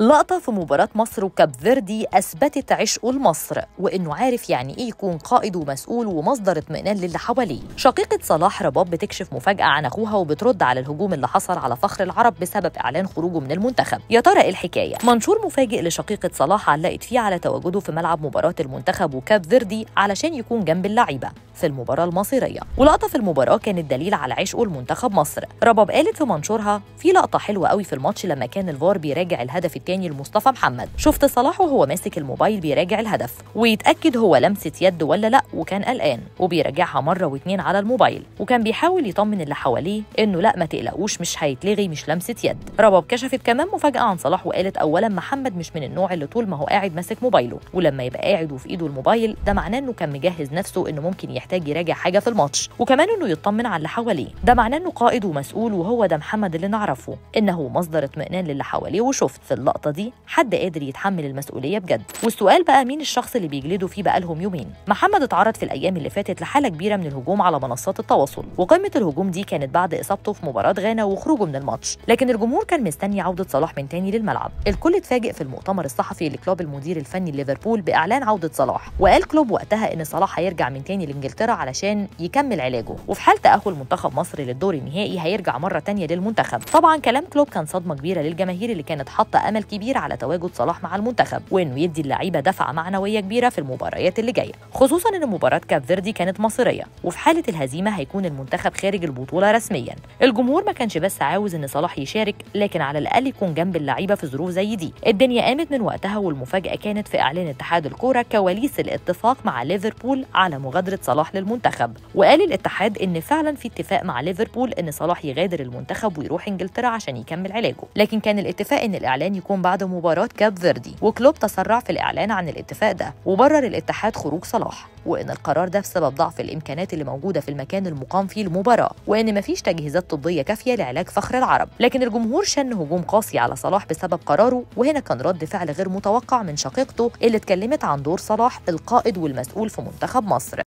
لقطة في مباراة مصر وكاب فيردي أثبتت عشقه لمصر وإنه عارف يعني إيه يكون قائد ومسؤول ومصدر اطمئنان للي حواليه. شقيقة صلاح رباب بتكشف مفاجأة عن أخوها وبترد على الهجوم اللي حصل على فخر العرب بسبب إعلان خروجه من المنتخب. يا ترى إيه الحكاية؟ منشور مفاجئ لشقيقة صلاح علقت فيه على تواجده في ملعب مباراة المنتخب وكاب فيردي علشان يكون جنب اللعيبة في المباراة المصيرية. ولقطة في المباراة كانت دليل على عشقه لمنتخب مصر. رباب قالت في منشورها في لقطة حلوة قوي في الماتش لما كان الفار بيراجع الهدف الثاني لمصطفى محمد شفت صلاح وهو ماسك الموبايل بيراجع الهدف ويتاكد هو لمسه يد ولا لا وكان قلقان وبيراجعها مره واتنين على الموبايل وكان بيحاول يطمن اللي حواليه انه لا ما تقلقوش مش هيتلغي مش لمسه يد رباب كشفت كمان مفاجاه عن صلاح وقالت اولا محمد مش من النوع اللي طول ما هو قاعد ماسك موبايله ولما يبقى قاعد وفي ايده الموبايل ده معناه انه كان مجهز نفسه انه ممكن يحتاج يراجع حاجه في الماتش وكمان انه يطمن على اللي حواليه ده معناه انه قائد ومسؤول وهو ده محمد اللي نعرفه انه مصدر اطمئنان للي حواليه وشفت في اللقطه دي حد قادر يتحمل المسؤوليه بجد والسؤال بقى مين الشخص اللي بيجلدوا فيه بقالهم يومين محمد اتعرض في الايام اللي فاتت لحاله كبيره من الهجوم على منصات التواصل وقمه الهجوم دي كانت بعد اصابته في مباراه غانا وخروجه من الماتش لكن الجمهور كان مستني عوده صلاح من تاني للملعب الكل اتفاجئ في المؤتمر الصحفي لكلوب المدير الفني ليفربول باعلان عوده صلاح وقال كلوب وقتها ان صلاح هيرجع من تاني لانجلترا علشان يكمل علاجه وفي حال تاهل منتخب مصر للدور النهائي هيرجع مره تانيه للمنتخب طبعا كلام كلوب كان صدمه كبيره للجماهير اللي كانت حاطه امل كبير على تواجد صلاح مع المنتخب وانه يدي اللعيبه دفعه معنويه كبيره في المباريات اللي جايه خصوصا ان مباراه كاب فيردي كانت مصيريه وفي حاله الهزيمه هيكون المنتخب خارج البطوله رسميا الجمهور ما كانش بس عاوز ان صلاح يشارك لكن على الاقل يكون جنب اللعيبه في ظروف زي دي الدنيا قامت من وقتها والمفاجاه كانت في اعلان اتحاد الكوره كواليس الاتفاق مع ليفربول على مغادره صلاح للمنتخب وقال الاتحاد ان فعلا في اتفاق مع ليفربول ان صلاح يغادر المنتخب ويروح انجلترا عشان يكمل علاجه لكن كان الاتفاق ان الاعلان يكون بعد مباراه كاب فيردي وكلوب تسرع في الاعلان عن الاتفاق ده وبرر الاتحاد خروج صلاح وان القرار ده بسبب ضعف الامكانات اللي موجوده في المكان المقام فيه المباراه وان مفيش تجهيزات طبيه كافيه لعلاج فخر العرب لكن الجمهور شن هجوم قاسي على صلاح بسبب قراره وهنا كان رد فعل غير متوقع من شقيقته اللي اتكلمت عن دور صلاح القائد والمسؤول في منتخب مصر